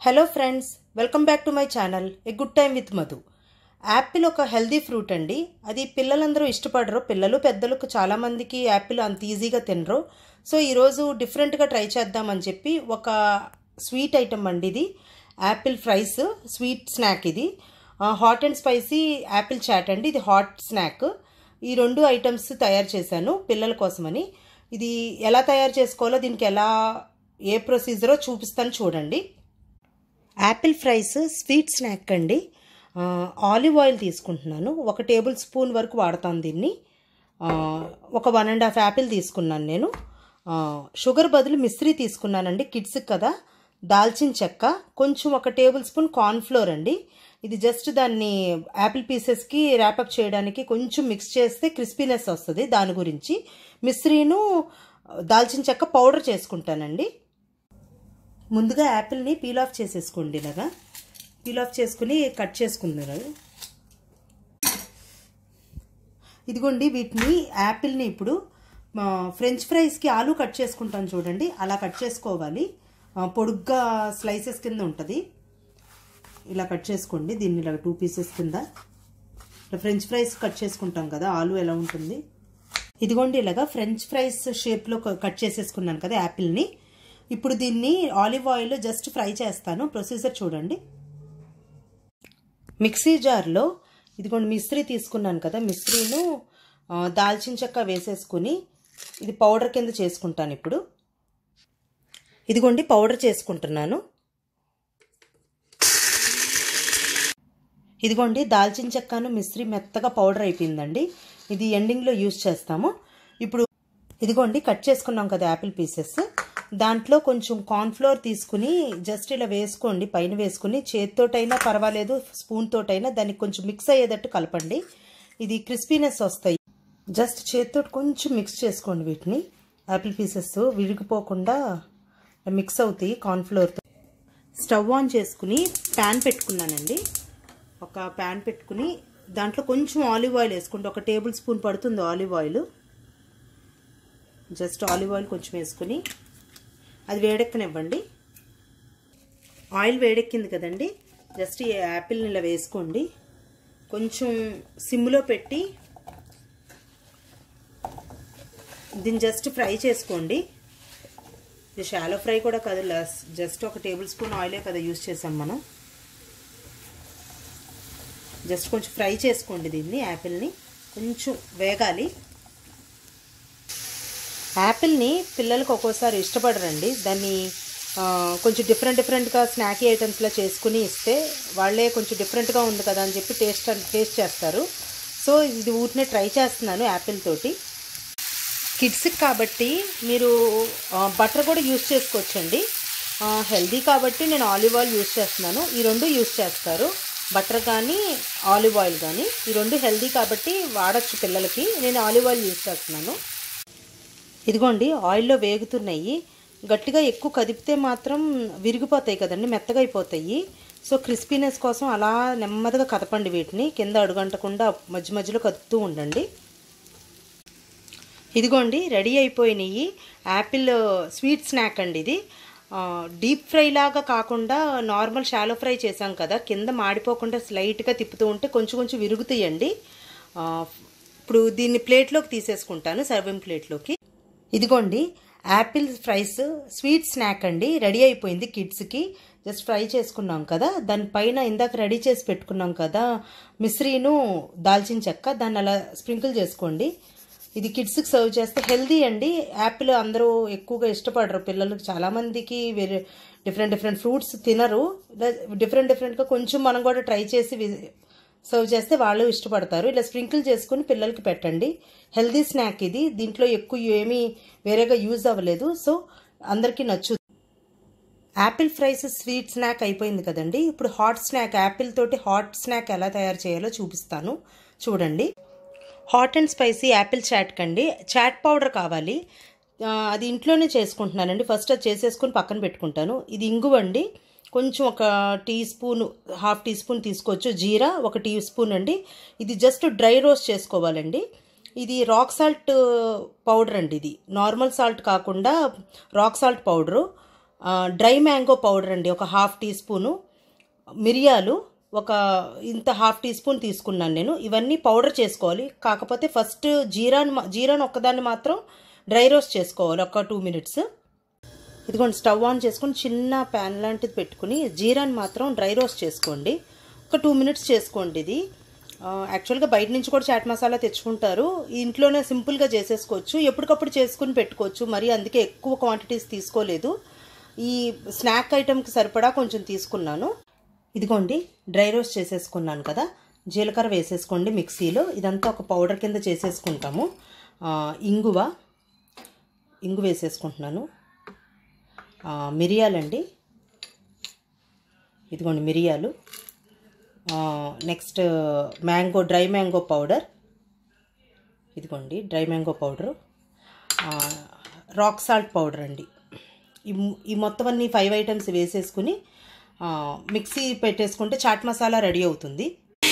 hello friends welcome back to my channel a good time with Madhu apple ఒక healthy fruit అండి అది పిల్లలందరూ ఇష్టపడరు పిల్లలు పెద్దలకు చాలామందికి యాపిల్ అంత ఈజీగా తినరు సో ఈరోజు డిఫరెంట్గా ట్రై చేద్దామని చెప్పి ఒక స్వీట్ ఐటమ్ అండి ఇది యాపిల్ ఫ్రైస్ స్వీట్ స్నాక్ ఇది hot and spicy apple chaat అండి ఇది హాట్ స్నాక్ ఈ రెండు ఐటమ్స్ తయారు చేశాను పిల్లల కోసమని ఇది ఎలా తయారు చేసుకోవాలో దీనికి ఎలా ఏ ప్రొసీజరో చూపిస్తాను చూడండి యాపిల్ ఫ్రైస్ స్వీట్ స్నాక్ అండి ఆ, ఆలివ్ ఆయిల్ తీసుకుంటున్నాను ఒక టేబుల్ స్పూన్ వరకు వాడతాను దీన్ని ఆ, ఒక వన్ అండ్ హాఫ్ యాపిల్ తీసుకున్నాను నేను ఆ, షుగర్ బదులు మిశ్రీ తీసుకున్నానండి కిడ్స్కి కదా దాల్చిన చెక్క కొంచెం ఒక టేబుల్ స్పూన్ కార్న్ఫ్లోర్ అండి ఇది జస్ట్ దాన్ని యాపిల్ పీసెస్కి ర్యాపప్ చేయడానికి కొంచెం మిక్స్ చేస్తే క్రిస్పీనెస్ వస్తుంది దాని గురించి మిశ్రీను దాల్చిన చెక్క పౌడర్ చేసుకుంటానండి ముందుగా యాపిల్ని పీల్ ఆఫ్ చేసేసుకోండి ఇలాగా పీల్ ఆఫ్ చేసుకుని కట్ చేసుకున్నారు ఇదిగోండి వీటిని యాపిల్ని ఇప్పుడు ఆ, ఫ్రెంచ్ ఫ్రైస్కి ఆలు కట్ చేసుకుంటాను చూడండి అలా కట్ చేసుకోవాలి ఆ, పొడుగ్గా స్లైసెస్ కింద ఉంటుంది ఇలా కట్ చేసుకోండి దీన్ని ఇలా టూ పీసెస్ కింద ఇలా ఫ్రెంచ్ ఫ్రైస్ కట్ చేసుకుంటాం కదా ఆలు ఎలా ఉంటుంది ఇదిగోండి ఇలాగా ఫ్రెంచ్ ఫ్రైస్ షేప్లో కట్ చేసేసుకున్నాను కదా యాపిల్ని ఇప్పుడు దీన్ని ఆలివ్ ఆయిల్ జస్ట్ ఫ్రై చేస్తాను ప్రొసీజర్ చూడండి మిక్సీ జార్లో ఇదిగోండి మిశ్రీ తీసుకున్నాను కదా మిశ్రీను ఆ, దాల్చిన చెక్క వేసేసుకుని ఇది పౌడర్ కింద చేసుకుంటాను ఇప్పుడు ఇదిగోండి పౌడర్ చేసుకుంటున్నాను ఇదిగోండి దాల్చిన చెక్కను మిశ్రీ మెత్తగా పౌడర్ అయిపోయిందండి ఇది ఎండింగ్లో యూస్ చేస్తాము ఇప్పుడు ఇదిగోండి కట్ చేసుకున్నాం కదా యాపిల్ పీసెస్ దాంట్లో కొంచెం కార్న్ఫ్లోర్ తీసుకుని జస్ట్ ఇలా వేసుకోండి పైన వేసుకుని చేతితోటైనా పర్వాలేదు స్పూన్ తోటైనా దానికి కొంచెం మిక్స్ అయ్యేటట్టు కలపండి ఇది క్రిస్పీనెస్ వస్తాయి జస్ట్ చేతితో కొంచెం మిక్స్ చేసుకోండి వీటిని యాపిల్ పీసెస్ విరిగిపోకుండా మిక్స్ అవుతాయి కార్న్ఫ్లోర్తో స్టవ్ ఆన్ చేసుకుని ప్యాన్ పెట్టుకున్నానండి ఒక ప్యాన్ పెట్టుకుని దాంట్లో కొంచెం ఆలివ్ ఆయిల్ వేసుకోండి ఒక టేబుల్ స్పూన్ పడుతుంది olive oil just olive oil కొంచెం వేసుకుని అది వేడెక్కనివ్వండి ఆయిల్ వేడెక్కింది కదండి జస్ట్ ఈ యాపిల్ని ఇలా వేసుకోండి కొంచెం సిమ్లో పెట్టి దీన్ని జస్ట్ ఫ్రై చేసుకోండి ఇది షాలో ఫ్రై కూడా కాదు లస్ జస్ట్ ఒక టేబుల్ స్పూన్ ఆయిలే కదా యూస్ చేసాం మనం జస్ట్ కొంచెం ఫ్రై చేసుకోండి దీన్ని యాపిల్ని కొంచెం వేగాలి యాపిల్ని పిల్లలకు ఒక్కోసారి ఇష్టపడరండి దాన్ని ఆ, కొంచెం డిఫరెంట్ డిఫరెంట్గా స్నాకీ ఐటమ్స్లో చేసుకుని ఇస్తే వాళ్ళే కొంచెం డిఫరెంట్గా ఉంది కదా అని చెప్పి టేస్ట్ టేస్ట్ చేస్తారు సో ఇది ఊరినే ట్రై చేస్తున్నాను యాపిల్ తోటి కిడ్స్కి కాబట్టి మీరు బటర్ కూడా యూస్ చేసుకోవచ్చండి హెల్దీ కాబట్టి నేను ఆలివ్ ఆయిల్ యూస్ చేస్తున్నాను ఈ రెండు యూస్ చేస్తారు బటర్ కానీ ఆలివ్ ఆయిల్ కానీ ఈ రెండు హెల్దీ కాబట్టి వాడచ్చు పిల్లలకి నేను ఆలివ్ ఆయిల్ యూస్ చేస్తున్నాను ఇదిగోండి ఆయిల్లో వేగుతున్నాయి గట్టిగా ఎక్కువ కదిపితే మాత్రం విరిగిపోతాయి కదండి మెత్తగా అయిపోతాయి సో క్రిస్పీనెస్ కోసం అలా నెమ్మదిగా కదపండి వీటిని కింద అడుగంటకుండా మధ్య మధ్యలో కదుపుతూ ఉండండి ఇదిగోండి రెడీ అయిపోయినాయి యాపిల్ స్వీట్ స్నాక్ అండి ఇది ఆ, డీప్ ఫ్రై లాగా కాకుండా నార్మల్ షాలో ఫ్రై చేసాం కదా కింద మాడిపోకుండా స్లైట్గా తిప్పుతూ ఉంటే కొంచెం కొంచెం విరుగుతాయండి ఆ, ఇప్పుడు దీన్ని ప్లేట్లోకి తీసేసుకుంటాను సర్వింగ్ ప్లేట్లోకి ఇదిగోండి యాపిల్ ఫ్రైస్ స్వీట్ స్నాక్ అండి రెడీ అయిపోయింది కిడ్స్కి జస్ట్ ఫ్రై చేసుకున్నాం కదా దానిపైన ఇందాక రెడీ చేసి పెట్టుకున్నాం కదా మిశ్రీను దాల్చిన చెక్క దాన్ని అలా స్ప్రింకిల్ చేసుకోండి ఇది కిడ్స్కి సర్వ్ చేస్తే హెల్దీ అండి యాపిల్ అందరూ ఎక్కువగా ఇష్టపడరు పిల్లలు చాలామందికి వేరే డిఫరెంట్ డిఫరెంట్ ఫ్రూట్స్ తినరు ఇలా డిఫరెంట్ డిఫరెంట్గా కొంచెం మనం కూడా ట్రై చేసి వి- సర్వ్ చేస్తే వాళ్ళు ఇష్టపడతారు ఇలా స్ప్రింకిల్ చేసుకుని పిల్లలకి పెట్టండి హెల్దీ స్నాక్ ఇది దీంట్లో ఎక్కువ ఏమీ వేరేగా యూజ్ అవ్వలేదు సో అందరికీ నచ్చు యాపిల్ ఫ్రైస్ స్వీట్ స్నాక్ అయిపోయింది కదండి ఇప్పుడు హాట్ స్నాక్ యాపిల్ తోటి హాట్ స్నాక్ ఎలా తయారు చేయాలో చూపిస్తాను చూడండి hot and spicy apple chaat కండి చాట్ పౌడర్ కావాలి ఆ, అది ఇంట్లోనే చేసుకుంటున్నానండి ఫస్ట్ అది చేసేసుకుని పక్కన పెట్టుకుంటాను ఇది ఇంగువండి కొంచెం ఒక tea spoon half tea spoon తీసుకోవచ్చు జీరా ఒక టీ స్పూన్ అండి ఇది జస్ట్ డ్రై రోస్ట్ చేసుకోవాలండి ఇది రాక్ సాల్ట్ పౌడర్ అండి ఇది నార్మల్ సాల్ట్ కాకుండా rock salt powder dry mango powder అండి ఒక హాఫ్ టీ స్పూను మిరియాలు ఒక ఇంత హాఫ్ టీ స్పూన్ తీసుకున్నాను నేను ఇవన్నీ పౌడర్ చేసుకోవాలి కాకపోతే ఫస్ట్ జీరాన్ జీరాన్ ఒక్కదాన్ని మాత్రం డ్రై రోస్ట్ చేసుకోవాలి ఒక టూ మినిట్స్ ఇదిగోండి స్టవ్ ఆన్ చేసుకొని చిన్న ప్యాన్ లాంటిది పెట్టుకుని జీరాని మాత్రం డ్రై రోస్ట్ చేసుకోండి ఒక టూ మినిట్స్ చేసుకోండి ఇది యాక్చువల్గా బయట నుంచి కూడా చాట్ మసాలా తెచ్చుకుంటారు ఇంట్లోనే సింపుల్గా చేసేసుకోవచ్చు ఎప్పటికప్పుడు చేసుకుని పెట్టుకోవచ్చు మరి అందుకే ఎక్కువ క్వాంటిటీస్ తీసుకోలేదు ఈ స్నాక్ ఐటెంకి సరిపడా కొంచెం తీసుకున్నాను ఇదిగోండి డ్రై రోస్ట్ చేసేసుకున్నాను కదా జీలకర్ర వేసేసుకోండి మిక్సీలో ఇదంతా ఒక పౌడర్ కింద చేసేసుకుంటాము ఇంగువ ఇంగు వేసేసుకుంటున్నాను మిరియాలండి ఇదిగోండి మిరియాలు next mango dry mango powder ఇదిగోండి dry mango powder rock salt powder అండి ఈ ఈ మొత్తం అన్ని ఫైవ్ ఐటమ్స్ వేసేసుకుని మిక్సీ పెట్టేసుకుంటే చాట్ మసాలా రెడీ అవుతుంది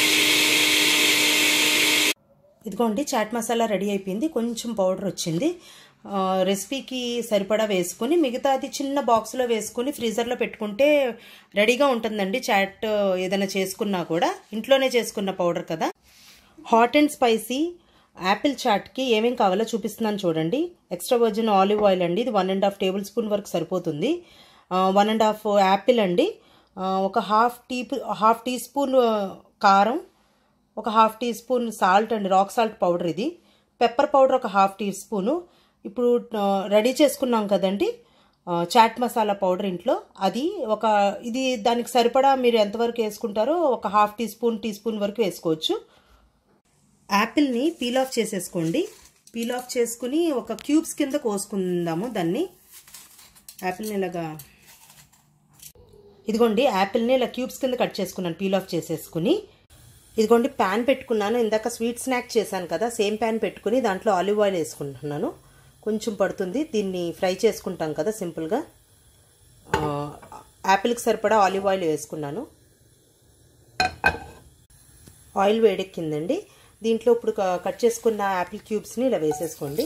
ఇదిగోండి చాట్ మసాలా రెడీ అయిపోయింది కొంచెం పౌడర్ వచ్చింది రెసిపీకి సరిపడా వేసుకుని మిగతాది చిన్న బాక్స్లో వేసుకుని ఫ్రీజర్లో పెట్టుకుంటే రెడీగా ఉంటుందండి చాట్ ఏదైనా చేసుకున్నా కూడా ఇంట్లోనే చేసుకున్న పౌడర్ కదా హాట్ అండ్ స్పైసీ యాపిల్ చాట్కి ఏమేం కావాలో చూపిస్తున్నాను చూడండి ఎక్స్ట్రా వర్జిన్ ఆలివ్ ఆయిల్ అండి ఇది one and half table spoon వరకు సరిపోతుంది వన్ అండ్ హాఫ్ యాపిల్ అండి ఒక half tea half tea spoon కారం ఒక హాఫ్ టీ స్పూన్ సాల్ట్ అండి రాక్ సాల్ట్ పౌడర్ ఇది పెప్పర్ పౌడర్ ఒక హాఫ్ టీ స్పూను ఇప్పుడు రెడీ చేసుకున్నాం కదండి చాట్ మసాలా పౌడర్ ఇంట్లో అది ఒక ఇది దానికి సరిపడా మీరు ఎంతవరకు వేసుకుంటారో ఒక half tea spoon tea spoon వరకు వేసుకోవచ్చు యాపిల్ని పీల్ ఆఫ్ చేసేసుకోండి పీల్ ఆఫ్ చేసుకుని ఒక క్యూబ్స్ కింద కోసుకుందాము దాన్ని యాపిల్ని ఇలాగా ఇదిగోండి యాపిల్ని ఇలా క్యూబ్స్ కింద కట్ చేసుకున్నాను పీల్ ఆఫ్ చేసేసుకుని ఇదిగోండి ప్యాన్ పెట్టుకున్నాను ఇందాక స్వీట్ స్నాక్ చేశాను కదా సేమ్ ప్యాన్ పెట్టుకుని దాంట్లో ఆలివ్ ఆయిల్ వేసుకుంటున్నాను కొంచెం పడుతుంది దీన్ని ఫ్రై చేసుకుంటాం కదా సింపుల్గా యాపిల్కి సరిపడా ఆలివ్ ఆయిల్ వేసుకున్నాను ఆయిల్ వేడెక్కిందండి దీంట్లో ఇప్పుడు కట్ చేసుకున్న యాపిల్ క్యూబ్స్ని ఇలా వేసేసుకోండి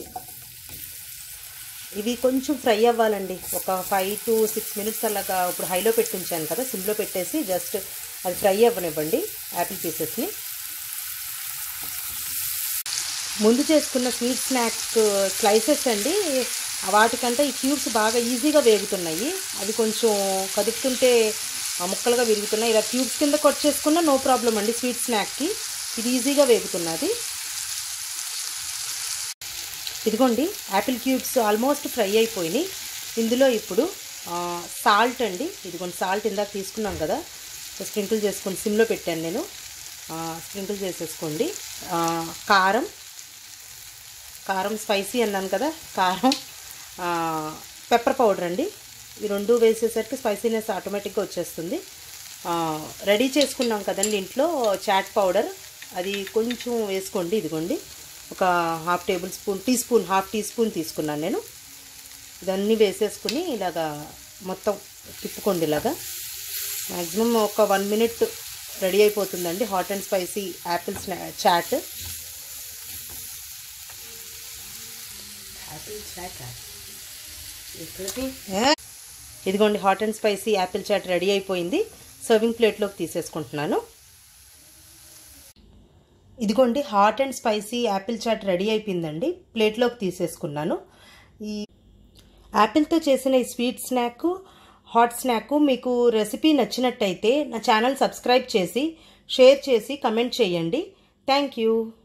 ఇవి కొంచెం ఫ్రై అవ్వాలండి ఒక ఫైవ్ టు సిక్స్ మినిట్స్ అలాగా ఇప్పుడు హైలో పెట్టి ఉంచాను కదా సిమ్లో పెట్టేసి జస్ట్ అది ఫ్రై అవ్వనివ్వండి యాపిల్ పీసెస్ని ముందు చేసుకున్న స్వీట్ స్నాక్ స్లైసెస్ అండి వాటికంటే ఈ క్యూబ్స్ బాగా ఈజీగా వేగుతున్నాయి అవి కొంచెం కదుపుతుంటే ముక్కలుగా విరుగుతున్నాయి ఇలా క్యూబ్స్ కింద కట్ చేసుకున్న నో ప్రాబ్లం అండి స్వీట్ స్నాక్కి ఇది ఈజీగా వేగుతున్నది ఇదిగోండి యాపిల్ క్యూబ్స్ ఆల్మోస్ట్ ఫ్రై అయిపోయినాయి ఇందులో ఇప్పుడు సాల్ట్ అండి ఇదిగోండి సాల్ట్ ఇందాక తీసుకున్నాం కదా స్ప్రింకిల్ చేసుకొని సిమ్లో పెట్టాను నేను స్ప్రింకిల్ చేసేసుకోండి కారం కారం స్పైసీ అన్నాను కదా కారం పెప్పర్ పౌడర్ అండి ఈ రెండు వేసేసరికి స్పైసీనెస్ ఆటోమేటిక్గా వచ్చేస్తుంది రెడీ చేసుకున్నాం కదండి ఇంట్లో చాట్ పౌడర్ అది కొంచెం వేసుకోండి ఇదిగోండి ఒక half table spoon tea spoon half tea spoon తీసుకున్నాను నేను ఇదన్నీ వేసేసుకుని ఇలాగా మొత్తం తిప్పుకోండి ఇలాగా మ్యాక్సిమం ఒక వన్ మినిట్ రెడీ అయిపోతుందండి హాట్ అండ్ స్పైసీ యాపిల్ స్నా చాట్ ఇదిగోండి hot and spicy apple chaat ready అయిపోయింది సర్వింగ్ ప్లేట్లోకి తీసేసుకుంటున్నాను ఇదిగోండి hot and spicy apple chaat ready అయిపోయిందండి ప్లేట్లోకి తీసేసుకున్నాను ఈ యాపిల్తో చేసిన ఈ స్వీట్ స్నాక్ హాట్ స్నాక్ మీకు రెసిపీ నచ్చినట్టయితే నా ఛానల్ సబ్స్క్రైబ్ చేసి షేర్ చేసి కమెంట్ చేయండి థ్యాంక్ యూ